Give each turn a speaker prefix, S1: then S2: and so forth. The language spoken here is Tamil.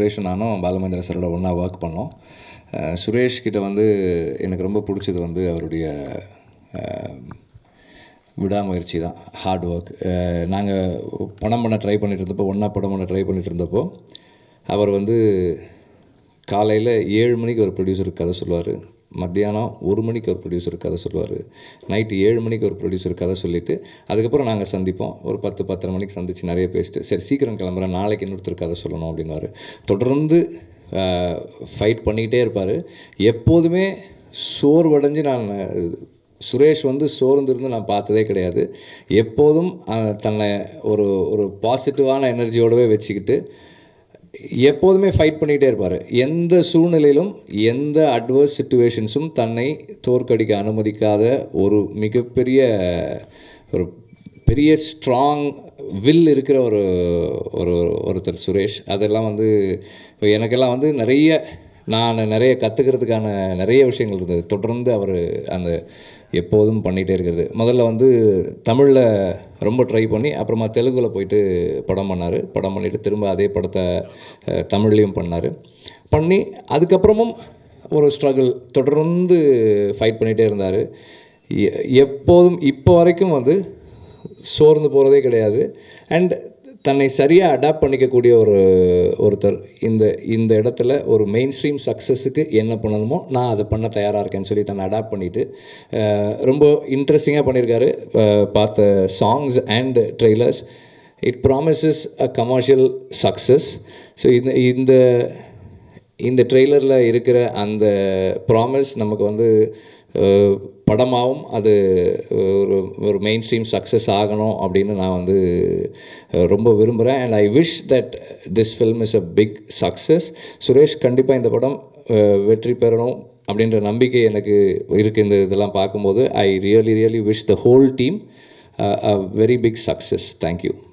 S1: சுரேஷ் நானும் பாலமேந்திர சாரோட ஒன்றா ஒர்க் பண்ணோம் அஹ் சுரேஷ் கிட்ட வந்து எனக்கு ரொம்ப பிடிச்சது வந்து அவருடைய அஹ், விடாமுயற்சி தான் ஹார்ட் ஒர்க் நாங்கள் படம் பண்ண ட்ரை பண்ணிட்டு இருந்தப்போ ஒன்றா படம் பண்ண ட்ரை பண்ணிட்டு இருந்தப்போ அவர் வந்து காலையில் ஏழு மணிக்கு ஒரு ப்ரொடியூசருக்கு கதை சொல்லுவார் மத்தியானம் ஒரு மணிக்கு ஒரு ப்ரொடியூசருக்கு கதை சொல்லுவார் நைட்டு ஏழு மணிக்கு ஒரு ப்ரொடியூசருக்கு கதை சொல்லிவிட்டு அதுக்கப்புறம் நாங்கள் சந்திப்போம் ஒரு பத்து பத்தரை மணிக்கு சந்தித்து நிறைய பேசிட்டு சரி சீக்கிரம் கிளம்புறேன் நாளைக்கு இன்னொருத்தர் கதை சொல்லணும் அப்படின்னாரு தொடர்ந்து ஃபைட் பண்ணிக்கிட்டே இருப்பார் எப்போதுமே சோர்வடைஞ்சு நான் சுரேஷ் வந்து சோர்ந்திருந்து நான் பார்த்ததே கிடையாது எப்போதும் அஹ், தன்னை ஒரு ஒரு பாசிட்டிவான எனர்ஜியோடவே வச்சுக்கிட்டு எப்போதுமே ஃபைட் பண்ணிகிட்டே இருப்பார் எந்த சூழ்நிலையிலும் எந்த அட்வர்ஸ் சுச்சுவேஷன்ஸும் தன்னை தோற்கடிக்க அனுமதிக்காத ஒரு மிகப்பெரிய ஒரு பெரிய ஸ்ட்ராங் வில் இருக்கிற ஒரு ஒரு ஒருத்தர் சுரேஷ் அதெல்லாம் வந்து எனக்கெல்லாம் வந்து நிறைய நான் நிறைய கற்றுக்கிறதுக்கான நிறைய விஷயங்கள் இருந்தது தொடர்ந்து அவர் அந்த எப்போதும் பண்ணிகிட்டே இருக்கிறது முதல்ல வந்து தமிழில் ரொம்ப ட்ரை பண்ணி அப்புறமா தெலுங்குல போயிட்டு படம் பண்ணார் படம் பண்ணிவிட்டு திரும்ப அதே படத்தை அஹ், தமிழ்லேயும் பண்ணார் பண்ணி அதுக்கப்புறமும் ஒரு ஸ்ட்ரகிள் தொடர்ந்து ஃபைட் பண்ணிகிட்டே இருந்தார் எப்போதும் இப்போ வரைக்கும் வந்து சோர்ந்து போகிறதே கிடையாது அண்ட் தன்னை சரியாக அடாப்ட் பண்ணிக்கக்கூடிய ஒரு ஒருத்தர் இந்த இந்த இடத்துல ஒரு மெயின் ஸ்ட்ரீம் சக்ஸஸுக்கு என்ன பண்ணணுமோ நான் அதை பண்ண தயாராக இருக்கேன்னு சொல்லி தன்னை அடாப்ட் பண்ணிவிட்டு ரொம்ப இன்ட்ரெஸ்டிங்காக பண்ணியிருக்காரு அஹ், பார்த்த songs and trailers it promises a commercial success so இந்த இந்த இந்த ட்ரெய்லரில் இருக்கிற அந்த ப்ராமிஸ் நமக்கு வந்து அஹ், படமாகவும் அது ஒரு ஒரு மெயின் ஸ்ட்ரீம் சக்ஸஸ் ஆகணும் அப்படின்னு நான் வந்து அஹ், ரொம்ப விரும்புகிறேன் and I wish that this film is a big success Suresh கண்டிப்பாக இந்த படம் அஹ், வெற்றி பெறணும் அப்படின்ற நம்பிக்கை எனக்கு இருக்குது இந்த இதெல்லாம் பார்க்கும்போது I really really wish the whole team a very big success thank you